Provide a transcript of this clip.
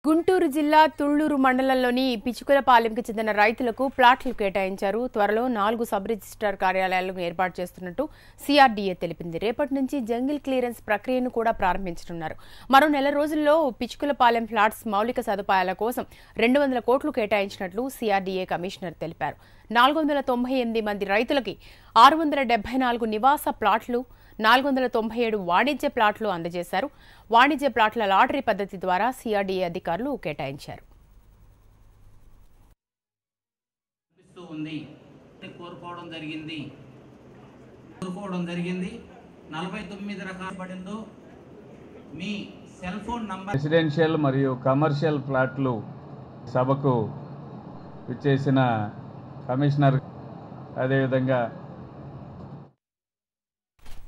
గుంటూరు జిల్లా తుళ్లూరు మండలంలోని పిచుకులపాలెంకి చెందిన రైతులకు ప్లాట్లు కేటాయించారు త్వరలో నాలుగు సబ్ రిజిస్ట్రార్ కార్యాలయాలను ఏర్పాటు చేస్తున్నట్టు సిఆర్డీఏ తెలిపింది రేపటి నుంచి జంగిల్ క్లియరెన్స్ ప్రక్రియను కూడా ప్రారంభించనున్నారు మరో నెల రోజుల్లో పిచుకులపాలెం ఫ్లాట్స్ మౌలిక సదుపాయాల కోసం రెండు వందల కోట్లు కేటాయించినట్లు సిఆర్డీఏ కమిషనర్ తెలిపారు నాలుగు వందల తొంభై ఎనిమిది మంది రైతులకి ఆరు వందల డెబ్బై నాలుగు నివాస ప్లాట్లు నాలుగు వందల తొంభై ఏడు వాణిజ్య ప్లాట్లు అందజేశారు వాణిజ్య ప్లాట్ల లాటరీ పద్ధతి ద్వారా సిఆర్డీఏ అధికారులు కేటాయించారు కనిపిస్తూ ఉంది కోరుకోవడం జరిగింది కోరుకోవడం జరిగింది నలభై తొమ్మిది రకాల పడిందో మీ సెల్ ఫోన్ నంబర్ రెసిడెన్షియల్ మరియు కమర్షియల్ ప్లాట్లు సభకు విచ్చేసిన కమిషనర్ అదేవిధంగా